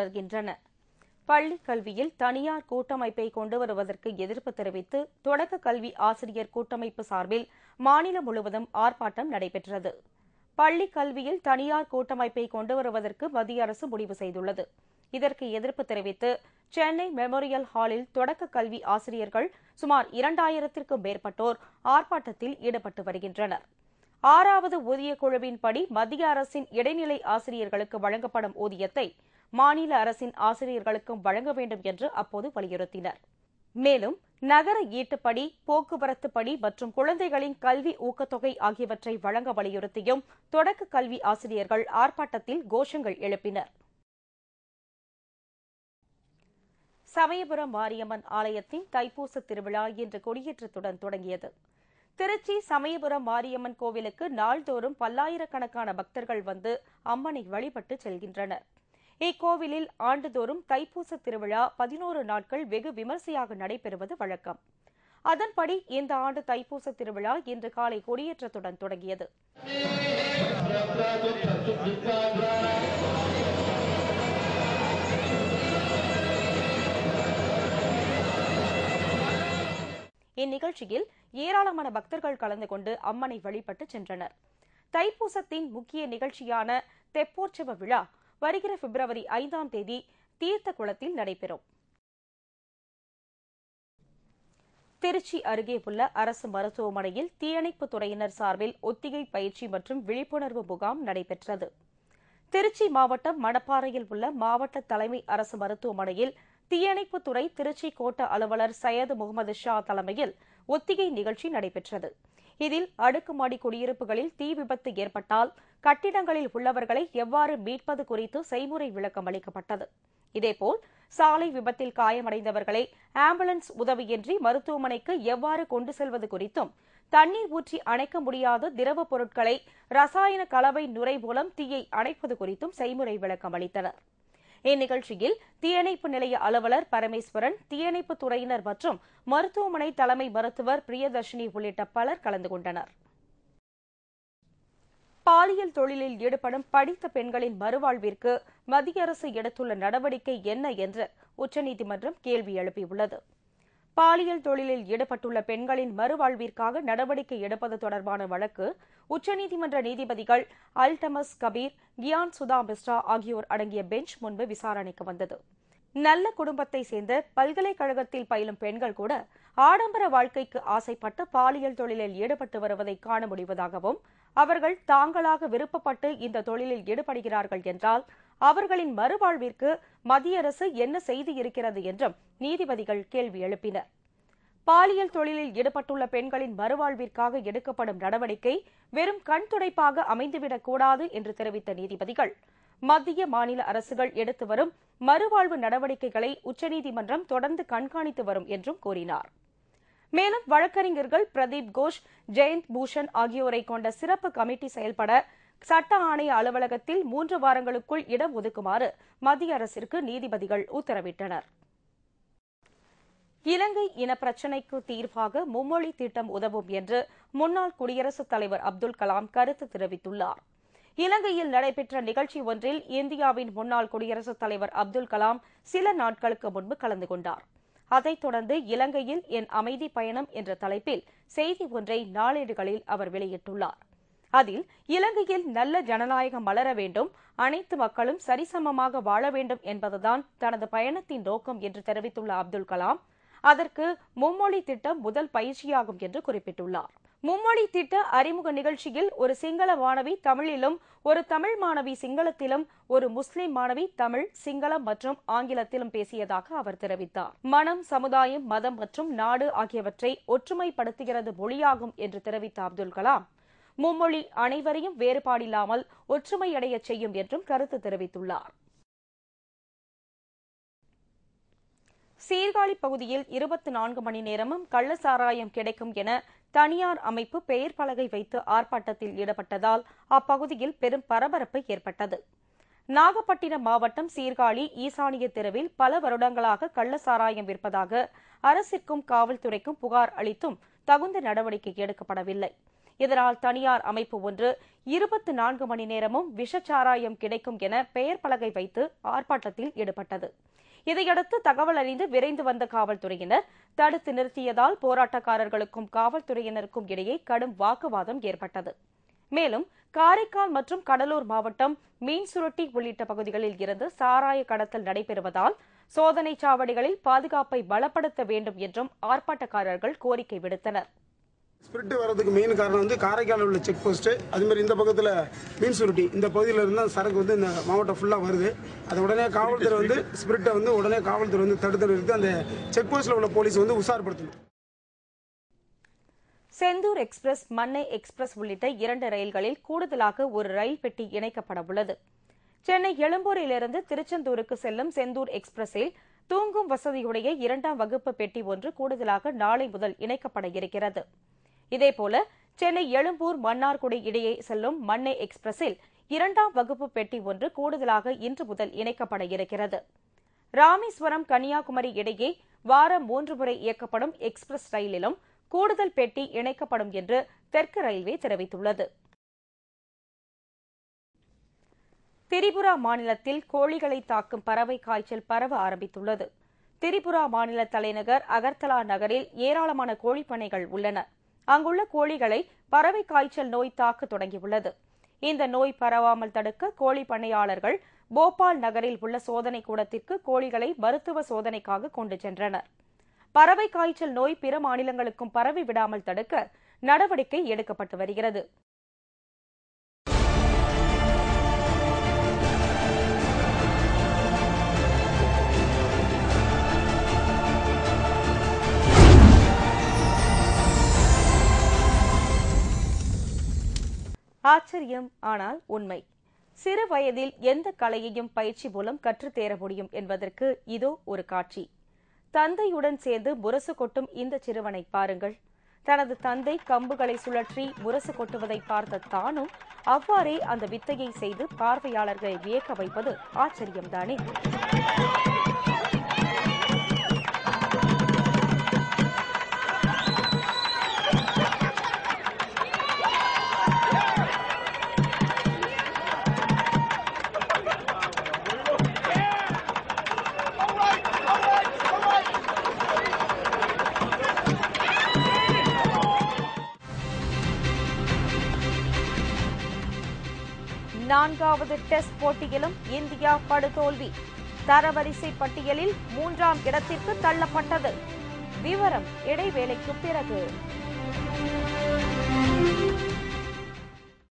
தொடர்கின்றன பள்ளி கல்வியில் தனியார் கூட்டமைப்பை கொண்டு வருவதற்கு எதிர்ப்பு தெரிவித்து தொடக்க கல்வி ஆசிரியர் கூட்டமைப்பு சார்பில் மாநிலம் முழுவதும் ஆர்ப்பாட்டம் நடைபெற்றது பள்ளி கல்வியில் தனியார் கூட்டமைப்பை கொண்டு வருவதற்கு மத்திய அரசு முடிவு செய்துள்ளது இதற்கு எதிர்ப்பு தெரிவித்து சென்னை மெமோரியல் ஹாலில் தொடக்க கல்வி ஆசிரியர்கள் சுமார் இரண்டாயிரத்திற்கும் மேற்பட்டோர் ஆர்ப்பாட்டத்தில் ஈடுபட்டு வருகின்றனர் ஆறாவது ஊதிய குழுவின்படி மத்திய அரசின் இடைநிலை ஆசிரியர்களுக்கு வழங்கப்படும் ஊதியத்தை மாநில அரசின் ஆசிரியர்களுக்கும் வழங்க வேண்டும் என்று அப்போது வலியுறுத்தினர் மேலும் நகர ஈட்டுப்படி போக்குவரத்து படி மற்றும் குழந்தைகளின் கல்வி ஊக்கத்தொகை ஆகியவற்றை வழங்க வலியுறுத்தியும் தொடக்க கல்வி ஆசிரியர்கள் ஆர்ப்பாட்டத்தில் கோஷங்கள் எழுப்பினர் சமயபுரம் மாரியம்மன் ஆலயத்தின் தைப்பூச திருவிழா இன்று கொடியேற்றத்துடன் தொடங்கியது திருச்சி சமயபுரம் மாரியம்மன் கோவிலுக்கு நாள்தோறும் பல்லாயிரக்கணக்கான பக்தர்கள் வந்து அம்மனை வழிபட்டு செல்கின்றனர் இக்கோவிலில் ஆண்டுதோறும் தைப்பூச திருவிழா பதினோரு நாட்கள் வெகு விமர்சையாக நடைபெறுவது வழக்கம் அதன்படி இந்த ஆண்டு தைப்பூச திருவிழா இன்று காலை கொடியேற்றத்துடன் தொடங்கியது இந்நிகழ்ச்சியில் ஏராளமான பக்தர்கள் கலந்து கொண்டு அம்மனை வழிபட்டு சென்றனர் தைப்பூசத்தின் முக்கிய நிகழ்ச்சியான தெப்போற்சவ விழா வருகிற பிப்ரவரி ஐந்தாம் தேதி தீர்த்த குளத்தில் நடைபெறும் திருச்சி அருகே உள்ள அரசு மருத்துவமனையில் தீயணைப்புத் துறையினர் சார்பில் ஒத்திகை பயிற்சி மற்றும் விழிப்புணர்வு முகாம் நடைபெற்றது திருச்சி மாவட்டம் மணப்பாறையில் உள்ள மாவட்ட தலைமை அரசு மருத்துவமனையில் தீயணைப்புத்துறை திருச்சி கோட்ட அலுவலர் சையது முகமது ஷா தலைமையில் ஒத்திகை நிகழ்ச்சி நடைபெற்றது இதில் அடுக்குமாடி குடியிருப்புகளில் தீ விபத்து ஏற்பட்டால் கட்டிடங்களில் உள்ளவர்களை எவ்வாறு மீட்பது குறித்து செய்முறை விளக்கம் அளிக்கப்பட்டது இதேபோல் சாலை விபத்தில் காயமடைந்தவர்களை ஆம்புலன்ஸ் உதவியின்றி மருத்துவமனைக்கு எவ்வாறு கொண்டு செல்வது குறித்தும் தண்ணீர் ஊற்றி அணைக்க முடியாத திரவ பொருட்களை ரசாயன கலவை நுரை மூலம் தீயை அணைப்பது குறித்தும் செய்முறை விளக்கம் அளித்தனர் இந்நிகழ்ச்சியில் தீயணைப்பு நிலைய அலுவலர் பரமேஸ்வரன் தீயணைப்பு துறையினர் மற்றும் மருத்துவமனை தலைமை மருத்துவர் பிரியதர்ஷினி உள்ளிட்ட பலர் கலந்து கொண்டனர் பாலியல் தொழிலில் ஈடுபடும் படித்த பெண்களின் மறுவாழ்விற்கு மத்திய அரசு எடுத்துள்ள நடவடிக்கை என்ன என்று உச்சநீதிமன்றம் கேள்வி எழுப்பியுள்ளது பாலியல் தொழிலில் ஈடுபட்டுள்ள பெண்களின் மறுவாழ்விற்காக நடவடிக்கை எடுப்பது தொடர்பான வழக்கு உச்சநீதிமன்ற நீதிபதிகள் அல்டமஸ் கபீர் கியான் சுதா மிஸ்ரா ஆகியோர் அடங்கிய பெஞ்ச் முன்பு விசாரணைக்கு வந்தது நல்ல குடும்பத்தை சேர்ந்த பல்கலைக்கழகத்தில் பயிலும் பெண்கள் கூட ஆடம்பர வாழ்க்கைக்கு ஆசைப்பட்டு பாலியல் தொழிலில் ஈடுபட்டு வருவதை காண முடிவதாகவும் அவர்கள் தாங்களாக விருப்பப்பட்டு இந்த தொழிலில் ஈடுபடுகிறார்கள் என்றால் அவர்களின் மறுவாழ்விற்கு மத்திய அரசு என்ன செய்து இருக்கிறது என்றும் நீதிபதிகள் கேள்வி எழுப்பினர் பாலியல் தொழிலில் ஈடுபட்டுள்ள பெண்களின் மறுவாழ்விற்காக எடுக்கப்படும் நடவடிக்கை வெறும் கண் துடைப்பாக அமைந்துவிடக் கூடாது என்று தெரிவித்த நீதிபதிகள் மத்திய மாநில அரசுகள் எடுத்து வரும் மறுவாழ்வு நடவடிக்கைகளை உச்சநீதிமன்றம் தொடர்ந்து கண்காணித்து வரும் என்றும் கூறினார் மேலும் வழக்கறிஞர்கள் பிரதீப் கோஷ் ஜெயந்த் பூஷன் ஆகியோரை கொண்ட சிறப்பு கமிட்டி செயல்பட சட்ட ஆணைய அலுவலகத்தில் மூன்று வாரங்களுக்குள் இடம் ஒதுக்குமாறு மத்திய அரசிற்கு நீதிபதிகள் உத்தரவிட்டனர் இலங்கை இனப்பிரச்சினைக்கு தீர்வாக மும்மொழி திட்டம் உதவும் என்று முன்னாள் குடியரசுத் தலைவர் அப்துல் கலாம் கருத்து தெரிவித்துள்ளார் இலங்கையில் நடைபெற்ற நிகழ்ச்சி ஒன்றில் இந்தியாவின் முன்னாள் குடியரசுத் தலைவர் அப்துல் கலாம் சில நாட்களுக்கு முன்பு கலந்து கொண்டார் அதைத் தொடர்ந்து இலங்கையில் என் அமைதி பயணம் என்ற தலைப்பில் செய்தி ஒன்றை நாளேடுகளில் அவர் வெளியிட்டுள்ளார் அதில் இலங்கையில் நல்ல ஜனநாயகம் மலர வேண்டும் அனைத்து மக்களும் சரிசமமாக வாழ வேண்டும் என்பதுதான் தனது பயணத்தின் நோக்கம் என்று தெரிவித்துள்ள அப்துல் கலாம் அதற்கு மும்மொழி திட்டம் முதல் பயிற்சியாகும் என்று குறிப்பிட்டுள்ளார் மும்மொழி திட்ட அறிமுக நிகழ்ச்சியில் ஒரு சிங்கள மாணவி தமிழிலும் ஒரு தமிழ் மாணவி சிங்களத்திலும் ஒரு முஸ்லிம் மாணவி தமிழ் சிங்களம் மற்றும் ஆங்கிலத்திலும் பேசியதாக அவர் தெரிவித்தார் மனம் சமுதாயம் மதம் மற்றும் நாடு ஆகியவற்றை ஒற்றுமைப்படுத்துகிறது மொழியாகும் என்று தெரிவித்த அப்துல் கலாம் மும்மொழி அனைவரையும் வேறுபாடில்லாமல் ஒற்றுமையடைய செய்யும் என்றும் கருத்து தெரிவித்துள்ளார் சீர்காழி பகுதியில் இருபத்தி நான்கு மணி நேரமும் கள்ள சாராயம் கிடைக்கும் என தனியார் அமைப்பு பெயர் பலகை வைத்து ஆர்ப்பாட்டத்தில் ஈடுபட்டதால் அப்பகுதியில் பெரும் பரபரப்பு ஏற்பட்டது நாகப்பட்டினம் மாவட்டம் சீர்காழி ஈசானிய தெருவில் பல வருடங்களாக கள்ள சாராயம் விற்பதாக அரசிற்கும் காவல்துறைக்கும் புகார் அளித்தும் தகுந்த நடவடிக்கை எடுக்கப்படவில்லை இதனால் தனியார் அமைப்பு ஒன்று இருபத்தி நான்கு மணி நேரமும் விஷச்சாராயம் கிடைக்கும் என பெயர் பலகை வைத்து ஆர்ப்பாட்டத்தில் ஈடுபட்டது இதையடுத்து தகவல் அறிந்து விரைந்து வந்த காவல்துறையினர் தடுத்து நிறுத்தியதால் போராட்டக்காரர்களுக்கும் காவல்துறையினருக்கும் இடையே கடும் வாக்குவாதம் ஏற்பட்டது மேலும் காரைக்கால் மற்றும் கடலூர் மாவட்டம் மீன் சுருட்டி உள்ளிட்ட பகுதிகளில் இருந்து சாராய கடத்தல் நடைபெறுவதால் சோதனை சாவடிகளில் பாதுகாப்பை பலப்படுத்த வேண்டும் என்றும் ஆர்ப்பாட்டக்காரர்கள் கோரிக்கை விடுத்தனர் ஸ்பிரிட் வர்றதுக்கு மெயின் காரணம் வந்து காரைக்கால் உள்ள செக் போஸ்ட் அது மாதிரி இந்த பக்கத்தில் மீன் சுருட்டி இந்த பகுதியில் இருந்து அந்த சரக்கு வந்து இந்த மாவட்டம் ஃபுல்லாக வருது அது உடனே காவல்துறை வந்து ஸ்பிரிட்டை வந்து உடனே காவல்துறை வந்து தடுத்து நிறுத்தி அந்த செக் போஸ்ட்டில் உள்ள போலீஸ் வந்து உஷார்படுத்தணும் செந்தூர் எக்ஸ்பிரஸ் மன்னை எக்ஸ்பிரஸ் உள்ளிட்ட இரண்டு ரயில்களில் கூடுதலாக ஒரு ரயில் பெட்டி இணைக்கப்பட உள்ளது சென்னை எழும்பூரிலிருந்து திருச்செந்தூருக்கு செல்லும் செந்தூர் எக்ஸ்பிரஸில் தூங்கும் வசதியுடைய இரண்டாம் வகுப்பு பெட்டி ஒன்று கூடுதலாக நாளை முதல் இணைக்கப்பட இருக்கிறது இதேபோல சென்னை எழும்பூர் மன்னார்குடி இடையே செல்லும் மன்னை எக்ஸ்பிரஸில் இரண்டாம் வகுப்பு பெட்டி ஒன்று கூடுதலாக இன்று முதல் இணைக்கப்பட இருக்கிறது ராமேஸ்வரம் கன்னியாகுமரி இடையே வாரம் மூன்று முறை இயக்கப்படும் எக்ஸ்பிரஸ் ரயிலிலும் கூடுதல் பெட்டி இணைக்கப்படும் என்று தெற்கு ரயில்வே தெரிவித்துள்ளது திரிபுரா மாநிலத்தில் கோழிகளை தாக்கும் பறவை காய்ச்சல் பரவ ஆரம்பித்துள்ளது திரிபுரா மாநில தலைநகர் அகர்தலா நகரில் ஏராளமான கோழிப்பண்ணைகள் உள்ளன அங்குள்ள கோழிகளை பறவை காய்ச்சல் நோய் தாக்க தொடங்கியுள்ளது இந்த நோய் பரவாமல் தடுக்க கோழி பண்ணையாளர்கள் போபால் நகரில் உள்ள சோதனை கூடத்திற்கு கோழிகளை மருத்துவ சோதனைக்காக கொண்டு சென்றனர் பறவை காய்ச்சல் நோய் பிற மாநிலங்களுக்கும் பரவி விடாமல் தடுக்க நடவடிக்கை எடுக்கப்பட்டு வருகிறது ஆச்சரியம் ஆனால் உண்மை சிறு வயதில் எந்த கலையையும் பயிற்சி மூலம் கற்றுத்தேர முடியும் என்பதற்கு இதோ ஒரு காட்சி தந்தையுடன் சேர்ந்து முரசு கொட்டும் இந்த சிறுவனை பாருங்கள் தனது தந்தை கம்புகளை சுழற்றி முரசு கொட்டுவதை பார்த்த தானும் அவ்வாறே அந்த வித்தையை செய்து பார்வையாளர்களை வியக்க வைப்பது ஆச்சரியம்தானே நான்காவது டெஸ்ட் போட்டியிலும் இந்தியா படுதோல்வி தரவரிசை பட்டியலில் மூன்றாம் இடத்திற்கு தள்ளப்பட்டது விவரம் இடைவேளைக்கு பிறகு